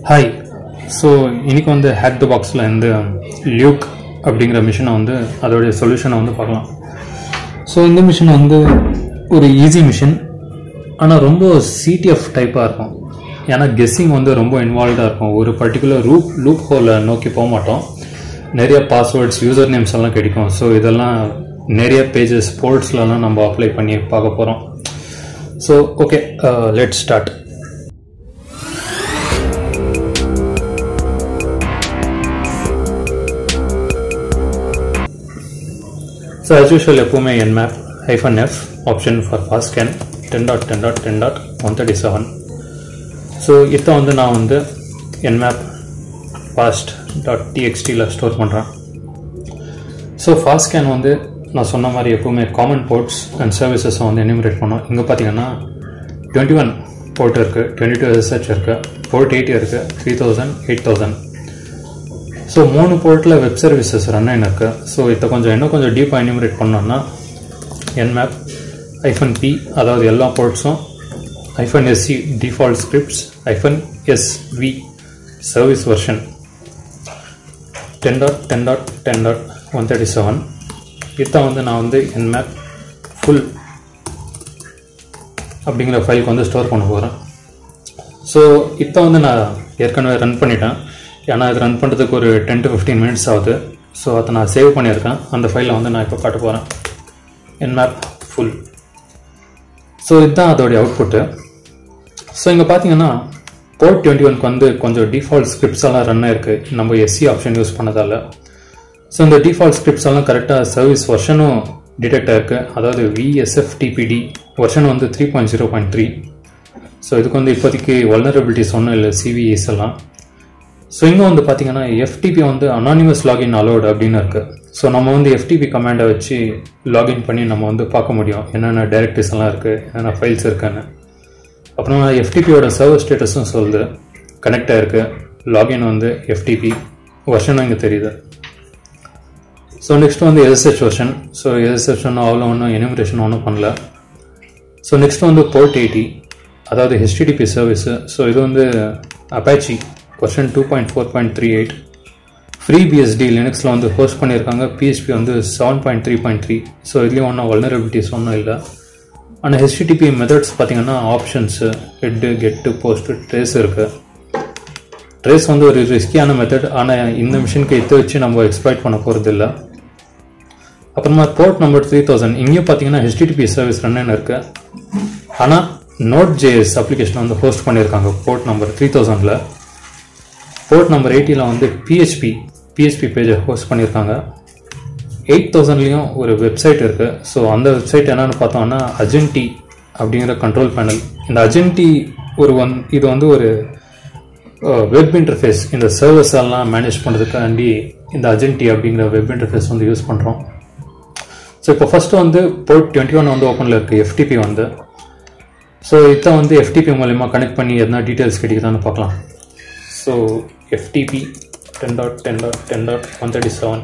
hi so இன்னைக்கு வந்து hack த பாக்ஸில் இந்த லியூக் அப்படிங்கிற மிஷினை வந்து அதோடைய சொல்யூஷனை வந்து பார்க்கலாம் ஸோ இந்த மிஷின் வந்து ஒரு ஈஸி மிஷின் ஆனால் ரொம்ப சிடிஎஃப் டைப்பாக இருக்கும் ஏன்னா கெஸ்ஸிங் வந்து ரொம்ப இன்வால்வ்டாக இருக்கும் ஒரு பர்டிகுலர் ரூப் லூப் ஹோலை நோக்கி போக மாட்டோம் நிறைய பாஸ்வேர்ட்ஸ் யூசர் நேம்ஸ் எல்லாம் கிடைக்கும் ஸோ இதெல்லாம் நிறைய பேஜஸ் போர்ட்ஸ்லலாம் நம்ம அப்ளை பண்ணி பார்க்க போகிறோம் so okay let start so as usual எப்பவுமே nmap hyphen F option for fast scan ten dot ten dot ten dot one thirty seven so இதை வந்து நான் வந்து nmap ஃபாஸ்ட் டாட் டிஎக்ஸ்டியில் ஸ்டோர் பண்ணுறேன் ஸோ ஃபாஸ்ட் ஸ்கேன் வந்து நான் சொன்ன மாதிரி எப்பவுமே காமன் போர்ட்ஸ் அண்ட் சர்வீசஸை வந்து எனிமரேட் பண்ணோம் இங்கே பார்த்தீங்கன்னா டுவெண்ட்டி ஒன் போர்ட் இருக்குது டுவெண்ட்டி டூ எஸ்ஹெச் இருக்குது போர்ட் எயிட்டி இருக்குது three thousand eight thousand so மூணு போர்ட்டில் வெப் சர்வீசஸ் ரன் ஆகின்னு இருக்கு ஸோ இதை கொஞ்சம் இன்னும் கொஞ்சம் டீப்பாக எனிமரேட் பண்ணோம்னா என்மேப் ஐஃபன் பி அதாவது எல்லா போர்ட்ஸும் hyphen SC default scripts hyphen SV service version ten dot ten dot ten dot one thirty seven இதை வந்து நான் வந்து என்மேப் ஃபுல் அப்படிங்கிற ஃபைலுக்கு வந்து ஸ்டோர் பண்ண போகிறேன் ஸோ இப்போ வந்து நான் ஏற்கனவே ரன் பண்ணிட்டேன் ஏன்னா இது ரன் பண்ணுறதுக்கு ஒரு டென் டு ஃபிஃப்டீன் மினிட்ஸ் ஆகுது ஸோ அதை நான் சேவ் பண்ணியிருக்கேன் அந்த ஃபைலை வந்து நான் இப்போ காட்ட போகிறேன் என் மேப் ஃபுல் ஸோ இதுதான் அதோடைய அவுட்புட்டு ஸோ இங்கே பார்த்தீங்கன்னா போர்ட் டுவெண்ட்டி ஒன்க்கு வந்து கொஞ்சம் டிஃபால்ட் ஸ்கிரிப்ட்ஸ் எல்லாம் ரன் ஆயிருக்கு நம்ம எஸ்சி ஆப்ஷன் யூஸ் பண்ணதால ஸோ இந்த டிஃபால்ட் ஸ்கிரிப்ட்ஸ் எல்லாம் கரெக்டாக சர்வீஸ் வெர்ஷனும் டிடெக்ட் ஆயிருக்கு அதாவது விஎஸ்எஃப்டிபிடி வெர்ஷன் வந்து three point zero point three so இதுக்கு வந்து இப்போதைக்கு வல்னரபிலிட்டிஸ் ஒன்றும் இல்லை சிவிஎஸ் எல்லாம் ஸோ இங்கே வந்து பார்த்தீங்கன்னா எஃப்டிபி வந்து அனானிமஸ் லாகின் அலோட் அப்படின்னு இருக்கு ஸோ நம்ம வந்து எஃப்டிபி கமாண்டை வச்சு லாகின் பண்ணி நம்ம வந்து பார்க்க முடியும் என்னென்ன டைரக்டரிஸ் எல்லாம் இருக்குது என்னென்ன ஃபைல்ஸ் இருக்குன்னு அப்புறம் எஃப்டிபியோட சர்வர் ஸ்டேட்டஸும் சொல்லுது கனெக்ட் ஆயிருக்கு லாகின் வந்து எஃப்டிபி வெர்ஷனும் இங்கே தெரியுது ஸோ நெக்ஸ்ட் வந்து எஸ்எஸ்ஹெச் வெர்ஷன் ஸோ எஸ்எஸ்ஹெச் ஒன்றும் அவ்வளோ ஒன்றும் எனிமிரேஷன் ஒன்றும் பண்ணல ஸோ நெக்ஸ்ட் வந்து போர்ட் எயிட்டி அதாவது ஹெச்டிடிபி சர்வீஸு ஸோ இது வந்து அப்பாச்சி கொஷன் two point four point three eight free BSD லினக்ஸில் வந்து ஹோஸ்ட் பண்ணியிருக்காங்க பிஹெச்பி வந்து seven point three point three so இதுலேயும் ஒன்றும் வல்னரபிலிட்டிஸ் ஒன்றும் இல்லை ஆனால் ஹெச்டிடிபி மெத்தட்ஸ் பார்த்தீங்கன்னா options head get post trace இருக்குது ட்ரேஸ் வந்து ஒரு ரிஸ்கியான மெத்தட் ஆனால் இந்த மிஷினுக்கு இதை வச்சு நம்ம எக்ஸ்ப்ளாய்ட் பண்ண போகிறது இல்லை அப்புறமா போர்ட் நம்பர் த்ரீ தௌசண்ட் இங்கேயும் பார்த்தீங்கன்னா ஹெச்டிடிபி சர்வீஸ் ரன்னு இருக்கு ஆனால் நோட் ஜேஎஸ் அப்ளிகேஷன் வந்து ஹோஸ்ட் பண்ணியிருக்காங்க போர்ட் நம்பர் த்ரீ தௌசண்டில் போர்ட் நம்பர் எயிட்டியில் வந்து பிஹெச்பி பிஹெச்பி பேஜை ஹோஸ்ட் பண்ணியிருக்காங்க எயிட் தௌசண்ட்லேயும் ஒரு வெப்சைட் இருக்குது ஸோ அந்த வெப்சைட் என்னென்னு பார்த்தோம்னா அஜென்டி அப்படிங்கிற கண்ட்ரோல் பேனல் இந்த அஜென்டி ஒரு ஒன் இது வந்து ஒரு வெப் இன்டர்ஃபேஸ் இந்த சர்வர்ஸ் எல்லாம் மேனேஜ் பண்ணுறதுக்காண்டி இந்த அஜென்டி அப்படிங்கிற வெப் இன்டர்ஃபேஸ் வந்து யூஸ் பண்ணுறோம் ஸோ இப்போ ஃபஸ்ட்டு வந்து போர்ட் டுவெண்ட்டி ஒன் வந்து ஓப்பனில் இருக்குது எஃப்டிபி வந்து ஸோ இதை வந்து எஃப்டிபி மூலயமா கனெக்ட் பண்ணி எதனா டீட்டெயில்ஸ் கிடைக்குதான்னு பார்க்கலாம் so FTP ten dot ten dot ten dot one thirty seven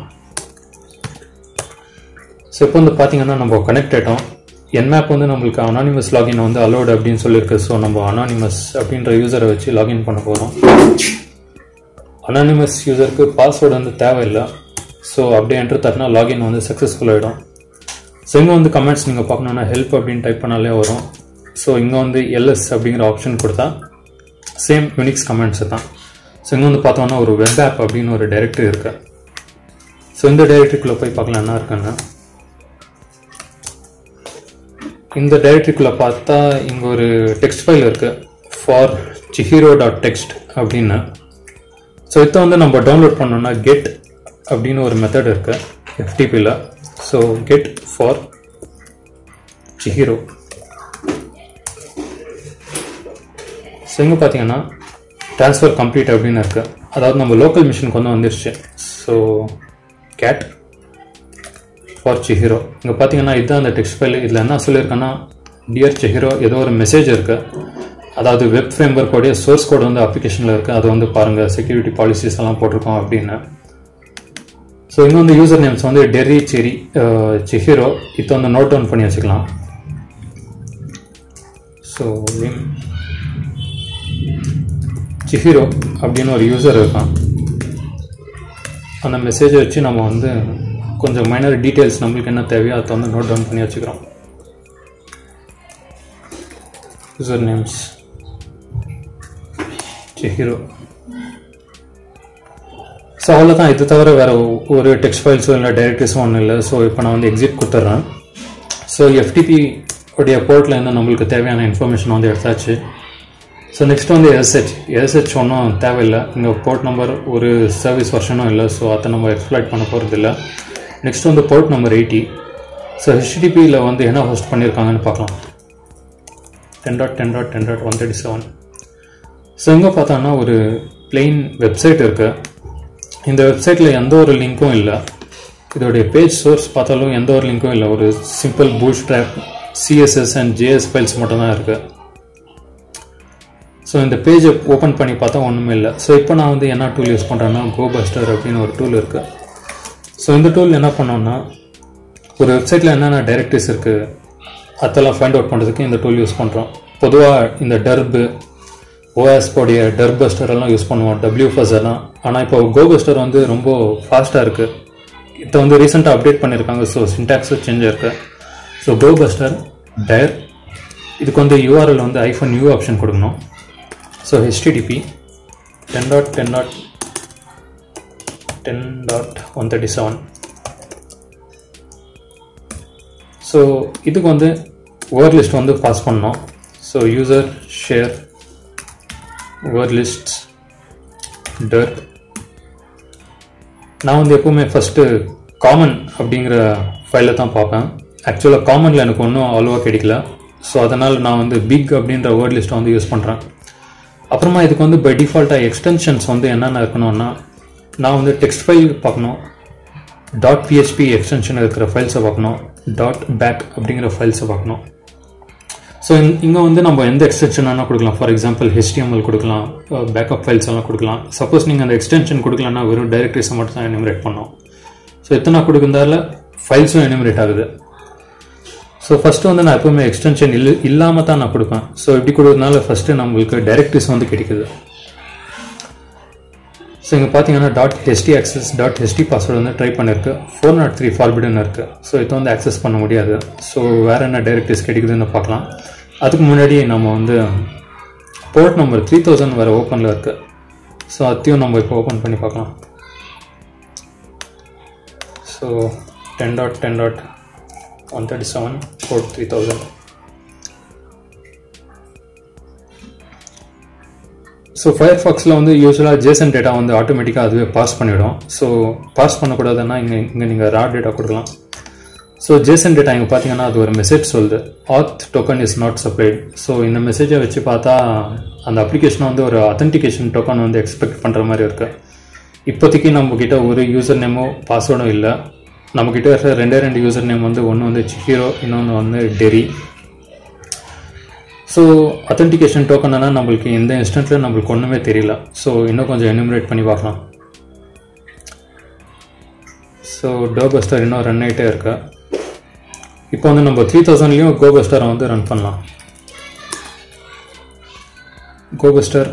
so இப்போ வந்து பார்த்தீங்கன்னா நம்ம கனெக்ட் ஆகிட்டோம் என்மேப் வந்து நம்மளுக்கு அனானிமஸ் லாகின் வந்து அலோடு அப்படின்னு சொல்லியிருக்கு ஸோ நம்ம அனானிமஸ் அப்படின்ற யூசரை வச்சு லாகின் பண்ண போகிறோம் அனானிமஸ் யூசருக்கு பாஸ்வேர்டு வந்து தேவையில்லை ஸோ அப்படியே என்ட்ரு தட்டினா லாகின் வந்து சக்ஸஸ்ஃபுல் ஆகிடும் ஸோ இங்கே வந்து கமெண்ட்ஸ் நீங்கள் பார்க்கணுன்னா ஹெல்ப் அப்படின்னு டைப் பண்ணாலே வரும் ஸோ இங்கே வந்து எல்எஸ் அப்படிங்கிற ஆப்ஷன் கொடுத்தா சேம் யூனிக்ஸ் கமெண்ட்ஸ் தான் ஸோ இங்கே வந்து பார்த்தோம்னா ஒரு வெப் ஆப் அப்படின்னு ஒரு டைரக்டரி இருக்கு ஸோ இந்த டைரக்டரிக்குள்ளே போய் பார்க்கலாம் என்ன இருக்குன்னு இந்த டைரக்டரிக்குள்ளே பார்த்தா இங்கே ஒரு டெக்ஸ்ட் ஃபைல் இருக்கு ஃபார் சிஹீரோ டாட் டெக்ஸ்ட் அப்படின்னு ஸோ இதை வந்து நம்ம டவுன்லோட் பண்ணோம்னா கெட் அப்படின்னு ஒரு மெத்தட் இருக்கு எஃப்டிபியில் ஸோ கெட் ஃபார் சிஹீரோ ஸோ இங்கே பார்த்தீங்கன்னா ட்ரான்ஸ்ஃபர் கம்ப்ளீட் அப்படின்னு இருக்குது அதாவது நம்ம லோக்கல் மிஷினுக்கு வந்து வந்துருச்சு ஸோ கேட் ஃபார் சிஹிரோ இங்கே பார்த்தீங்கன்னா இதுதான் அந்த டெக்ஸ்ட் ஃபைல் இதில் என்ன சொல்லியிருக்கேன்னா டியர் சிஹிரோ ஏதோ ஒரு மெசேஜ் இருக்குது அதாவது வெப் ஃப்ரேம் ஒர்க்கோடைய சோர்ஸ் கோட் வந்து அப்ளிகேஷனில் இருக்குது அது வந்து பாருங்கள் செக்யூரிட்டி பாலிசிஸ் எல்லாம் போட்டிருக்கோம் அப்படின்னு ஸோ இங்கே வந்து யூசர் நேம்ஸ் வந்து டெர்ரி செரி சிஹிரோ இதை வந்து நோட் டவுன் பண்ணி வச்சுக்கலாம் ஸோ சிஹிரோ அப்படின்னு ஒரு யூசர் இருக்கான் அந்த மெசேஜை வச்சு நம்ம வந்து கொஞ்சம் மைனர் டீட்டெயில்ஸ் நம்மளுக்கு என்ன தேவையோ அதை வந்து நோட் டவுன் பண்ணி வச்சுக்கிறோம் யூசர் நேம்ஸ் ஹீரோ ஸோ அவ்வளோதான் இது தவிர வேறு ஒரு டெக்ஸ்ட் ஃபைல்ஸும் இல்லை டைரக்டரிஸும் ஒன்றும் இல்லை ஸோ இப்போ நான் வந்து எக்ஸிட் கொடுத்துட்றேன் ஸோ எஃப்டிபி உடைய போர்ட்டில் இருந்து நம்மளுக்கு தேவையான இன்ஃபர்மேஷன் வந்து எடுத்தாச்சு ஸோ நெக்ஸ்ட் வந்து எஸ்ஹெச் எஸ்ஹெச் ஒன்றும் தேவையில்லை இங்கே போர்ட் நம்பர் ஒரு சர்வீஸ் வருஷனும் இல்லை ஸோ அதை நம்ம எக்ஸ்ப்ளாய்ட் பண்ண போகிறது இல்லை நெக்ஸ்ட் வந்து போர்ட் நம்பர் எயிட்டி ஸோ ஹெச்டிபியில் வந்து என்ன ஹோஸ்ட் பண்ணியிருக்காங்கன்னு பார்க்கலாம் ten dot ten dot ten dot one thirty seven so இங்கே பார்த்தோன்னா ஒரு பிளெயின் வெப்சைட் இருக்குது இந்த வெப்சைட்டில் எந்த ஒரு லிங்க்கும் இல்லை இதோடைய பேஜ் சோர்ஸ் பார்த்தாலும் எந்த ஒரு லிங்க்கும் இல்லை ஒரு simple bootstrap CSS and JS files மட்டும் தான் இருக்குது ஸோ இந்த பேஜை ஓப்பன் பண்ணி பார்த்தா ஒன்றுமே இல்லை ஸோ இப்போ நான் வந்து என்ன டூல் யூஸ் பண்ணுறேன்னா கோபஸ்டர் அப்படின்னு ஒரு டூல் இருக்குது ஸோ இந்த டூல் என்ன பண்ணோன்னா ஒரு வெப்சைட்டில் என்னென்ன டைரக்டரிஸ் இருக்குது அதெல்லாம் ஃபைண்ட் அவுட் பண்ணுறதுக்கு இந்த டூல் யூஸ் பண்ணுறோம் பொதுவாக இந்த டர்பு ஓஎஸ்போடைய டர்ப் பஸ்டர் எல்லாம் யூஸ் பண்ணுவோம் டபிள்யூ ஃபஸ் எல்லாம் ஆனால் இப்போ கோபஸ்டர் வந்து ரொம்ப ஃபாஸ்ட்டாக இருக்குது இதை வந்து ரீசெண்டாக அப்டேட் பண்ணியிருக்காங்க ஸோ சின்டாக்ஸும் சேஞ்ச் இருக்கு ஸோ கோபஸ்டர் டயர் இதுக்கு வந்து யூஆர்எல் வந்து ஐஃபோன் யூ ஆப்ஷன் கொடுக்கணும் so HTTP ten dot ten dot ten dot one thirty seven so இதுக்கு வந்து வேர்ட் லிஸ்ட் வந்து பாஸ் பண்ணோம் so user share word list dirb நான் வந்து எப்போவுமே ஃபஸ்ட்டு காமன் அப்படிங்கிற ஃபைலை தான் பார்ப்பேன் ஆக்சுவலாக காமனில் எனக்கு ஒன்றும் அவ்வளோவா கிடைக்கல ஸோ அதனால் நான் வந்து பிக் அப்படின்ற வேர்ட் லிஸ்ட்டை வந்து யூஸ் பண்ணுறேன் அப்புறமா இதுக்கு வந்து பை டிஃபால்ட்டாக எக்ஸ்டென்ஷன்ஸ் வந்து என்னென்ன இருக்கணும்னா நான் வந்து டெக்ஸ்ட் ஃபைல் பார்க்கணும் டாட் பிஹெச்பி எக்ஸ்டென்ஷன் இருக்கிற ஃபைல்ஸை பார்க்கணும் டாட் பேக் அப்படிங்கிற ஃபைல்ஸை பார்க்கணும் ஸோ இங்கே வந்து நம்ம எந்த எக்ஸ்டென்ஷன் வேணால் கொடுக்கலாம் ஃபார் எக்ஸாம்பிள் ஹெச்டிஎம்எல் கொடுக்கலாம் பேக்கப் ஃபைல்ஸ் எல்லாம் கொடுக்கலாம் சப்போஸ் நீங்கள் அந்த எக்ஸ்டென்ஷன் கொடுக்கலன்னா வெறும் டைரக்டரிஸை மட்டும் தான் எனிமரேட் பண்ணோம் ஸோ எத்தனை கொடுக்குறதால ஃபைல்ஸும் எனிமரேட் ஆகுது ஸோ ஃபஸ்ட்டு வந்து நான் எப்பவுமே எக்ஸ்டென்ஷன் இல்லை இல்லாமல் தான் நான் கொடுப்பேன் ஸோ இப்படி கொடுக்கறதுனால ஃபஸ்ட்டு நம்மளுக்கு டைரக்டரிஸ் வந்து கிடைக்குது ஸோ இங்கே பார்த்தீங்கன்னா dot HT access dot HT password வந்து ட்ரை பண்ணிருக்கு ஃபோர் நாட் த்ரீ ஃபார்பிடன் இருக்குது ஸோ இதை வந்து ஆக்சஸ் பண்ண முடியாது ஸோ வேறு என்ன டைரக்டரிஸ் கிடைக்குதுன்னு பார்க்கலாம் அதுக்கு முன்னாடி நம்ம வந்து போர்ட் நம்பர் த்ரீ தௌசண்ட் வேறு ஓப்பனில் இருக்குது ஸோ அதையும் நம்ம இப்போ ஓப்பன் பண்ணி பார்க்கலாம் so ten dot ten dot one thirty seven port three thousand so fire ஃபாக்ஸில் வந்து யூஸ்வலாக ஜேசன் டேட்டா வந்து ஆட்டோமேட்டிக்காக அதுவே பாஸ் பண்ணிவிடும் ஸோ பாஸ் பண்ணக்கூடாதுன்னா இங்கே இங்கே நீங்கள் ரா டேட்டா கொடுக்கலாம் ஸோ ஜேசன் டேட்டா இங்கே பார்த்தீங்கன்னா அது ஒரு மெசேஜ் சொல்லுது auth token is not supplied so இந்த மெசேஜை வச்சு பார்த்தா அந்த அப்ளிகேஷனை வந்து ஒரு அத்தன்டிகேஷன் டோக்கன் வந்து எக்ஸ்பெக்ட் பண்ணுற மாதிரி இருக்கு இப்போதைக்கு நம்மக்கிட்ட ஒரு யூசர் நேமோ பாஸ்வேர்டும் இல்லை நம்மக்கிட்ட இருக்கிற ரெண்டே ரெண்டு யூசர் நேம் வந்து ஒன்று வந்து சிஹீரோ இன்னொன்று வந்து டெரி ஸோ அத்தன்டிகேஷன் டோக்கன்னா நம்மளுக்கு எந்த இன்ஸ்டன்ட்டில் நம்மளுக்கு ஒன்றுமே தெரியல ஸோ இன்னும் கொஞ்சம் எனுமரேட் பண்ணி பார்க்கலாம் ஸோ டோபஸ்டர் இன்னும் ரன் ஆகிட்டே இருக்கு இப்போ வந்து நம்ம த்ரீ தௌசண்ட்லேயும் கோபஸ்டரை வந்து ரன் பண்ணலாம் Gobuster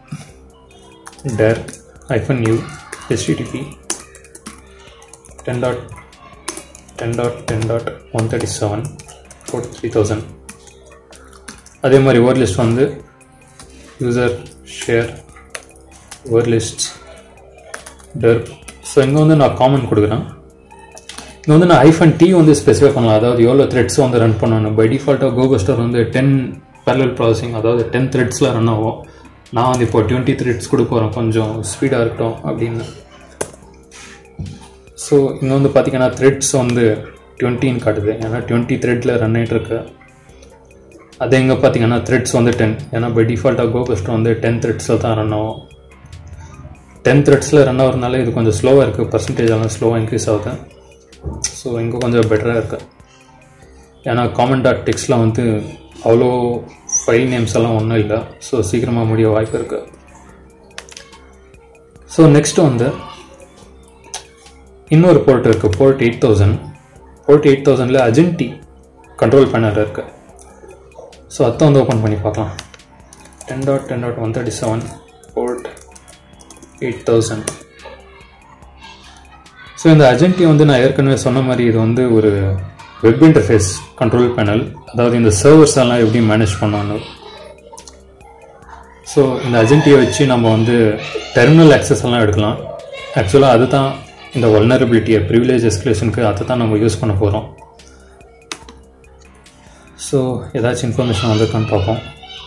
dir hyphen u HTTP ten dot ten dot ten dot one thirty seven four three thousand அதே மாதிரி வேர்ட் லிஸ்ட் வந்து user share word list dirb so இங்கே வந்து நான் காமன் கொடுக்குறேன் இங்கே வந்து நான் ஐஃபன் டி வந்து ஸ்பெசிஃபை பண்ணலாம் அதாவது எவ்வளோ த்ரெட்ஸ் வந்து ரன் பண்ணணும் பை டிஃபால்ட்டாக கோபஸ்டர் வந்து டென் பேரல் ப்ராசஸிங் அதாவது டென் த்ரெட்ஸில் ரன் ஆகும் நான் வந்து இப்போ டுவெண்ட்டி த்ரெட்ஸ் கொடுக்க போகிறேன் கொஞ்சம் ஸ்பீடாக இருக்கட்டும் அப்படின்னு ஸோ இங்கே வந்து பார்த்தீங்கன்னா த்ரெட்ஸ் வந்து டுவெண்ட்டின்னு காட்டுது ஏன்னா டுவெண்ட்டி த்ரெட்டில் ரன் ஆகிட்டு இருக்கு அதே இங்கே பார்த்தீங்கன்னா த்ரெட்ஸ் வந்து டென் ஏன்னா பை டிஃபால்ட்டாக கோபஸ்டர் வந்து டென் த்ரெட்ஸில் தான் ரன் ஆகும் டென் த்ரெட்ஸில் ரன் ஆகிறதுனால இது கொஞ்சம் ஸ்லோவாக இருக்குது பர்சன்டேஜ் எல்லாம் ஸ்லோவாக இன்க்ரீஸ் ஆகுது ஸோ இங்கே கொஞ்சம் பெட்டராக இருக்குது ஏன்னா காமன் டாட் டெக்ஸ்டில் வந்து அவ்வளோ ஃபைல் நேம்ஸ் எல்லாம் ஒன்றும் இல்லை ஸோ சீக்கிரமாக முடிய வாய்ப்பு இருக்குது ஸோ நெக்ஸ்ட் வந்து இன்னொரு போர்ட் இருக்குது port eight thousand port eight தௌசண்டில் அஜென்டி கண்ட்ரோல் பேனர் இருக்குது ஸோ அதை வந்து ஓப்பன் பண்ணி பார்க்கலாம் ten dot ten dot one thirty seven port eight thousand so இந்த அஜென்டி வந்து நான் ஏற்கனவே சொன்ன மாதிரி இது வந்து ஒரு வெப் இன்டர்ஃபேஸ் கண்ட்ரோல் பேனல் அதாவது இந்த சர்வர்ஸ் எல்லாம் எப்படி மேனேஜ் பண்ணணும் ஸோ இந்த அஜென்டியை வச்சு நம்ம வந்து டெர்மினல் ஆக்சஸ் எல்லாம் எடுக்கலாம் ஆக்சுவலாக அதுதான் இந்த வல்னரபிலிட்டியை ப்ரிவிலேஜ் எஸ்கலேஷனுக்கு அதை தான் நம்ம யூஸ் பண்ண போகிறோம் ஸோ ஏதாச்சும் இன்ஃபர்மேஷன் வந்திருக்கான்னு பார்ப்போம்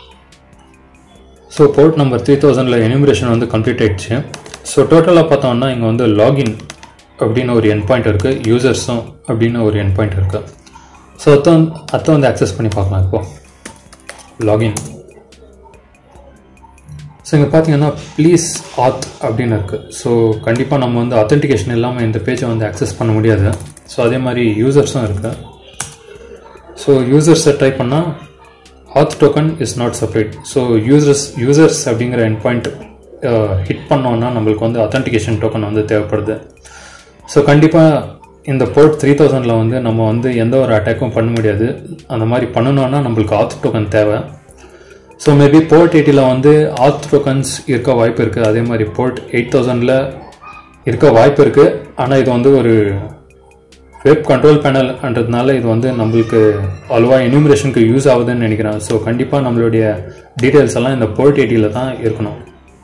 ஸோ போர்ட் நம்பர் த்ரீ தௌசண்டில் எனிமரேஷன் வந்து கம்ப்ளீட் ஆயிடுச்சு ஸோ டோட்டலாக பார்த்தோம்னா இங்கே வந்து லாகின் அப்படின்னு ஒரு என் பாயிண்ட் இருக்குது யூசர்ஸும் அப்படின்னு ஒரு என் பாயிண்ட் இருக்குது ஸோ அத்தை வந்து அத்தை வந்து ஆக்சஸ் பண்ணி பார்க்கலாம் இப்போ லாகின் ஸோ இங்கே பார்த்தீங்கன்னா ப்ளீஸ் ஆத் அப்படின்னு இருக்குது ஸோ கண்டிப்பாக நம்ம வந்து அத்தன்டிகேஷன் இல்லாமல் இந்த பேஜை வந்து ஆக்சஸ் பண்ண முடியாது ஸோ அதே மாதிரி யூசர்ஸும் இருக்குது ஸோ யூசர்ஸை டைப் பண்ணால் auth token is not separate so users users அப்படிங்கிற என் பாயிண்ட் ஹிட் பண்ணோன்னா நம்மளுக்கு வந்து அத்தன்டிகேஷன் டோக்கன் வந்து தேவைப்படுது ஸோ கண்டிப்பாக இந்த போர்ட் த்ரீ தௌசண்டில் வந்து நம்ம வந்து எந்த ஒரு அட்டாக்கும் பண்ண முடியாது அந்த மாதிரி பண்ணணுன்னா நம்மளுக்கு ஆத் டோக்கன் தேவை ஸோ மேபி போர்ட் எயிட்டியில் வந்து ஆத் டோக்கன்ஸ் இருக்க வாய்ப்பு இருக்குது அதே மாதிரி போர்ட் எயிட் தௌசண்டில் இருக்க வாய்ப்பு இருக்குது ஆனால் இது வந்து ஒரு வெப் கண்ட்ரோல் பேனல்ன்றதுனால இது வந்து நம்மளுக்கு அவ்வளோவா எனிமரேஷனுக்கு யூஸ் ஆகுதுன்னு நினைக்கிறேன் ஸோ கண்டிப்பாக நம்மளுடைய டீட்டெயில்ஸ் எல்லாம் இந்த போர்ட் எயிட்டியில் தான் இருக்கணும்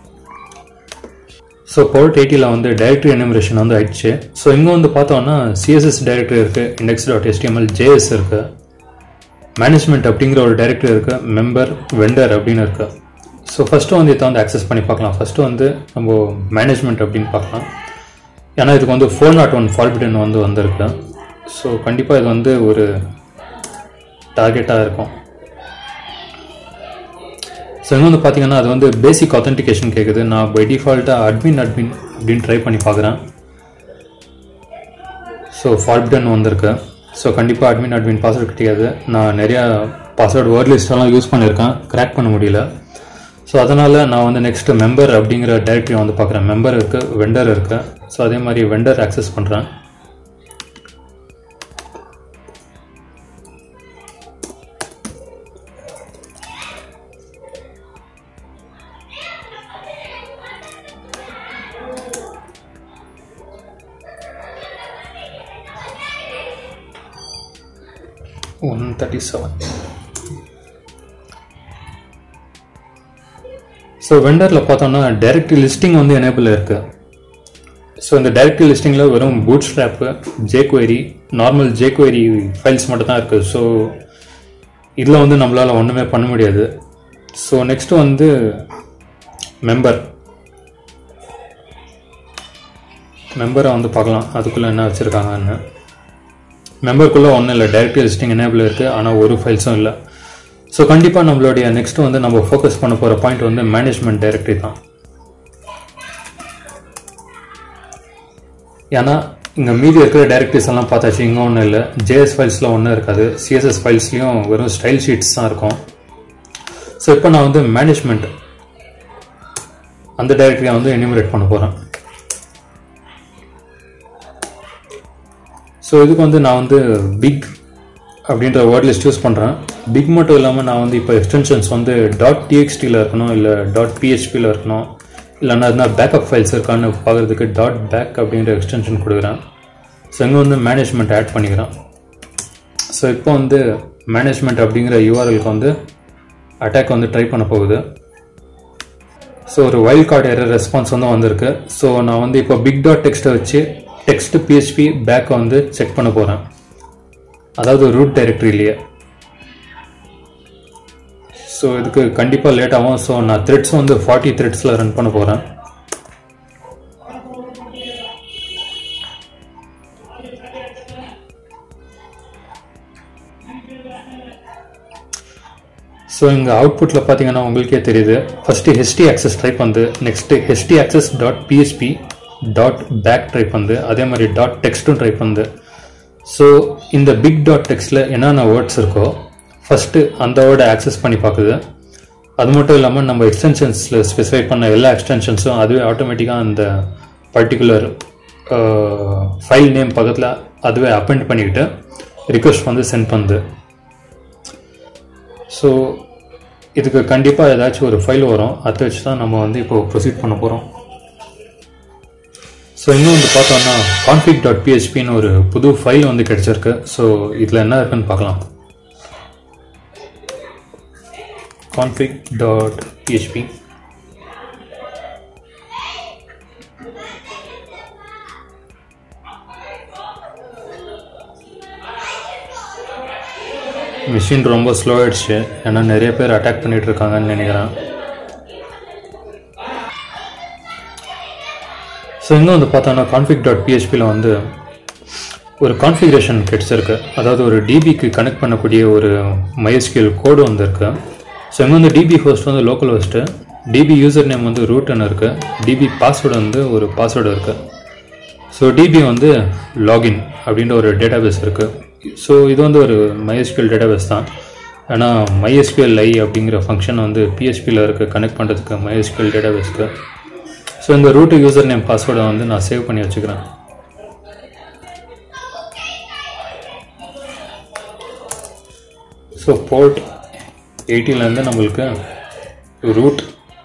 ஸோ போர்ட் எயிட்டியில் வந்து டைரக்டரி எனிமரேஷன் வந்து ஆயிடுச்சு ஸோ இங்கே வந்து பார்த்தோம்னா சிஎஸ்எஸ் டைரக்டரி இருக்குது இண்டெக்ஸ் டாட் எஸ்டிஎம்எல் ஜேஎஸ் இருக்குது மேனேஜ்மெண்ட் அப்படிங்கிற ஒரு டைரக்டரி இருக்குது மெம்பர் வெண்டர் அப்படின்னு இருக்குது ஸோ ஃபஸ்ட்டு வந்து இதை வந்து ஆக்சஸ் பண்ணி பார்க்கலாம் ஃபஸ்ட்டு வந்து நம்ம மேனேஜ்மெண்ட் அப்படின்னு பார்க்கலாம் ஏன்னா இதுக்கு வந்து ஃபோர் நாட் ஒன் ஃபால்பிடன் வந்து வந்திருக்கு ஸோ கண்டிப்பாக இது வந்து ஒரு டார்கெட்டாக இருக்கும் ஸோ இங்கே வந்து பார்த்தீங்கன்னா அது வந்து பேசிக் ஆத்தென்டிகேஷன் கேட்குது நான் பை டிஃபால்ட்டாக அட்மின் அட்மின் அப்படின்னு ட்ரை பண்ணி பார்க்குறேன் ஸோ ஃபால்பிடன் வந்திருக்கு ஸோ கண்டிப்பாக அட்மின் அட்மின் பாஸ்வேர்டு கிடையாது நான் நிறையா பாஸ்வேர்டு வேர்ட் லிஸ்டெல்லாம் யூஸ் பண்ணியிருக்கேன் கிராக் பண்ண முடியல ஸோ அதனால் நான் வந்து நெக்ஸ்ட் மெம்பர் அப்படிங்கிற டைரக்டரி வந்து பார்க்குறேன் மெம்பர் இருக்குது வெண்டர் இருக்குது ஸோ அதே மாதிரி வெண்டர் ஆக்சஸ் பண்ணுறேன் ஒன் தேர்ட்டி செவன் ஸோ வெண்டரில் பார்த்தோம்னா டைரக்டரி லிஸ்டிங் வந்து எனேபிள் இருக்குது ஸோ இந்த டைரக்டரி லிஸ்டிங்கில் வெறும் bootstrap jQuery normal jQuery files மட்டும் தான் இருக்குது ஸோ இதில் வந்து நம்மளால் ஒன்றுமே பண்ண முடியாது ஸோ நெக்ஸ்ட்டு வந்து மெம்பர் மெம்பரை வந்து பார்க்கலாம் அதுக்குள்ளே என்ன வச்சுருக்காங்கன்னு மெம்பருக்குள்ளே ஒன்றும் இல்லை டைரக்டரி லிஸ்டிங் எனேபிள் இருக்குது ஆனால் ஒரு ஃபைல்ஸும் இல்லை ஸோ கண்டிப்பாக நம்மளுடைய நெக்ஸ்ட் வந்து நம்ம ஃபோக்கஸ் பண்ண போகிற பாயிண்ட் வந்து மேனேஜ்மெண்ட் டைரக்டரி தான் ஏன்னா இங்கே மீதி இருக்கிற டைரக்டரிஸ் எல்லாம் பார்த்தாச்சு இங்கே ஒன்றும் இல்லை ஜேஎஸ் ஃபைல்ஸில் ஒன்றும் இருக்காது சிஎஸ்எஸ் ஃபைல்ஸ்லையும் வெறும் ஸ்டைல் ஷீட்ஸ் தான் இருக்கும் ஸோ இப்போ நான் வந்து மேனேஜ்மெண்ட் அந்த டைரக்டரியை வந்து எனிமரேட் பண்ண போகிறேன் ஸோ இதுக்கு வந்து நான் வந்து பிக் அப்படின்ற வேர்ட் லிஸ்ட் யூஸ் பண்ணுறேன் பிக் மட்டும் இல்லாமல் நான் வந்து இப்போ எக்ஸ்டென்ஷன்ஸ் வந்து டாட் டிஎக்ஸ்டியில் இருக்கணும் இல்லை டாட் பிஹெச்பியில் இருக்கணும் இல்லைன்னா இருந்தால் பேக்கப் ஃபைல்ஸ் இருக்கான்னு பார்க்குறதுக்கு டாட் பேக் அப்படின்ற எக்ஸ்டென்ஷன் கொடுக்குறேன் ஸோ இங்கே வந்து மேனேஜ்மெண்ட் ஆட் பண்ணிக்கிறேன் ஸோ இப்போ வந்து மேனேஜ்மெண்ட் அப்படிங்கிற யூஆர்எலுக்கு வந்து அட்டாக் வந்து ட்ரை பண்ண போகுது ஸோ ஒரு வைல்ட் கார்டு எரர் ரெஸ்பான்ஸ் வந்து வந்திருக்கு ஸோ நான் வந்து இப்போ பிக் டாட் டெக்ஸ்ட்டை வச்சு டெக்ஸ்ட் பிஹெச்பி பேக்கை வந்து செக் பண்ண போகிறேன் அதாவது ரூட் டைரக்டரியிலேயே ஸோ இதுக்கு கண்டிப்பாக லேட் ஆகும் ஸோ நான் த்ரெட்ஸ் வந்து ஃபார்ட்டி த்ரெட்ஸில் ரன் பண்ண போகிறேன் ஸோ இங்கே அவுட்புட்டில் பார்த்தீங்கன்னா உங்களுக்கே தெரியுது ஃபஸ்ட்டு ஹெச்டி ஆக்சஸ் டைப் வந்து next HT access dot PHP dot bak type வந்து அதே மாதிரி டாட் டெக்ஸ்ட்டும் டைப் வந்து ஸோ இந்த பிக் டாட் டெக்ஸ்ட்டில் என்னென்ன வேர்ட்ஸ் இருக்கோ ஃபஸ்ட்டு அந்த வேர்டை ஆக்சஸ் பண்ணி பார்க்குது அது மட்டும் இல்லாமல் நம்ம எக்ஸ்டென்ஷன்ஸில் ஸ்பெசிஃபை பண்ண எல்லா எக்ஸ்டென்ஷன்ஸும் அதுவே ஆட்டோமேட்டிக்காக அந்த பர்டிகுலர் ஃபைல் நேம் பக்கத்தில் அதுவே அப்பெண்ட் பண்ணிக்கிட்டு ரிக்வெஸ்ட் வந்து சென்ட் பண்ணுது ஸோ இதுக்கு கண்டிப்பாக ஏதாச்சும் ஒரு ஃபைல் வரும் அதை வச்சு தான் நம்ம வந்து இப்போ ப்ரொசீட் பண்ண போகிறோம் ஸோ இன்னும் வந்து பார்த்தோம்னா கான்ஃபிக் டாட் பிஹெச்பின்னு ஒரு புது ஃபைல் வந்து கிடைச்சிருக்கு ஸோ இதில் என்ன இருக்குன்னு பார்க்கலாம் config dot php மிஷின் ரொம்ப ஸ்லோ ஆயிடுச்சு ஏன்னா நிறைய பேர் அட்டாக் பண்ணிட்டு இருக்காங்கன்னு நினைக்கிறேன் ஸோ இங்கே வந்து பார்த்தோன்னா கான்ஃபிக் டாட் பிஹெச்பியில் வந்து ஒரு கான்ஃபிகரேஷன் கிடச்சிருக்கு அதாவது ஒரு டிபிக்கு கனெக்ட் பண்ணக்கூடிய ஒரு மைஸ்கியூஎல் கோடு வந்து இருக்கு ஸோ இங்கே வந்து டிபி ஹோஸ்ட் வந்து localhost DB user name வந்து ரூட்னு இருக்குது டிபி பாஸ்வேர்டு வந்து ஒரு பாஸ்வேர்டு இருக்குது ஸோ டிபி வந்து லாகின் அப்படின்ற ஒரு டேட்டாபேஸ் இருக்குது ஸோ இது வந்து ஒரு MySQL டேட்டாபேஸ் தான் ஆனால் MySQL ஐ அப்படிங்கிற ஃபங்க்ஷன் வந்து பிஹெச்பியில் இருக்குது கனெக்ட் பண்ணுறதுக்கு MySQL டேட்டாபேஸ்க்கு ஸோ இந்த ரூட் யூசர் நேம் பாஸ்வேர்டை வந்து நான் சேவ் பண்ணி வச்சுக்கிறேன் ஸோ போர்ட் எயிட்டிலேருந்து நம்மளுக்கு ரூட்